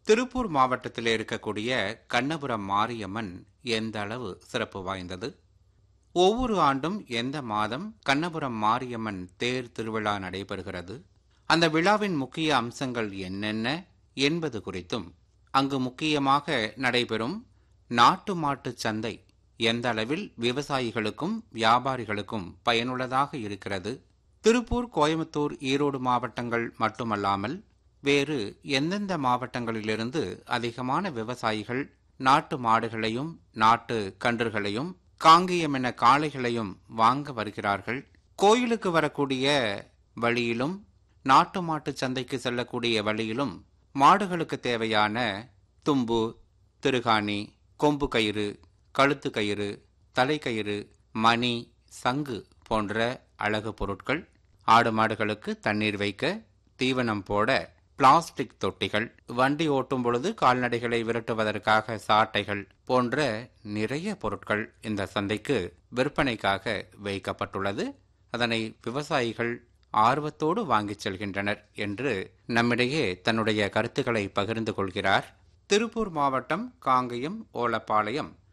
திருப்பூர் மாவட்டத்தில் இருக்கக்கூடிய கண்ணபுரம் மாரியம்மன் எந்த அளவு சிறப்பு வாய்ந்தது ஒவ்வொரு ஆண்டும் எந்த மாதம் கண்ணபுரம் மாரியம்மன் தேர் திருவிழா நடைபெறுகிறது அந்த விழாவின் முக்கிய அம்சங்கள் என்னென்ன என்பது குறித்தும் அங்கு முக்கியமாக நடைபெறும் நாட்டு மாட்டு சந்தை எந்த அளவில் விவசாயிகளுக்கும் வியாபாரிகளுக்கும் பயனுள்ளதாக இருக்கிறது திருப்பூர் கோயம்புத்தூர் ஈரோடு மாவட்டங்கள் மட்டுமல்லாமல் வேறு எந்தெந்த மாவட்டங்களிலிருந்து அதிகமான விவசாயிகள் நாட்டு மாடுகளையும் நாட்டு கன்றுகளையும் காங்கேயம் என காளைகளையும் வாங்க வருகிறார்கள் கோயிலுக்கு வரக்கூடிய வழியிலும் நாட்டு மாட்டு சந்தைக்கு செல்லக்கூடிய வழியிலும் மாடுகளுக்கு தேவையான தும்பு திருகாணி கொம்பு கயிறு கழுத்து கயிறு தலைக்கயிறு மணி சங்கு போன்ற அழகு பொருட்கள் ஆடு மாடுகளுக்கு தண்ணீர் வைக்க தீவனம் போட பிளாஸ்டிக் தொட்டிகள் வண்டி ஓட்டும் பொழுது கால்நடைகளை விரட்டுவதற்காக சாட்டைகள் போன்ற நிறைய பொருட்கள் இந்த சந்தைக்கு விற்பனைக்காக வைக்கப்பட்டுள்ளது அதனை விவசாயிகள் ஆர்வத்தோடு வாங்கிச் செல்கின்றனர் என்று நம்மிடையே தன்னுடைய கருத்துக்களை பகிர்ந்து கொள்கிறார் திருப்பூர் மாவட்டம் காங்கயம் ஓலப்பாளையம்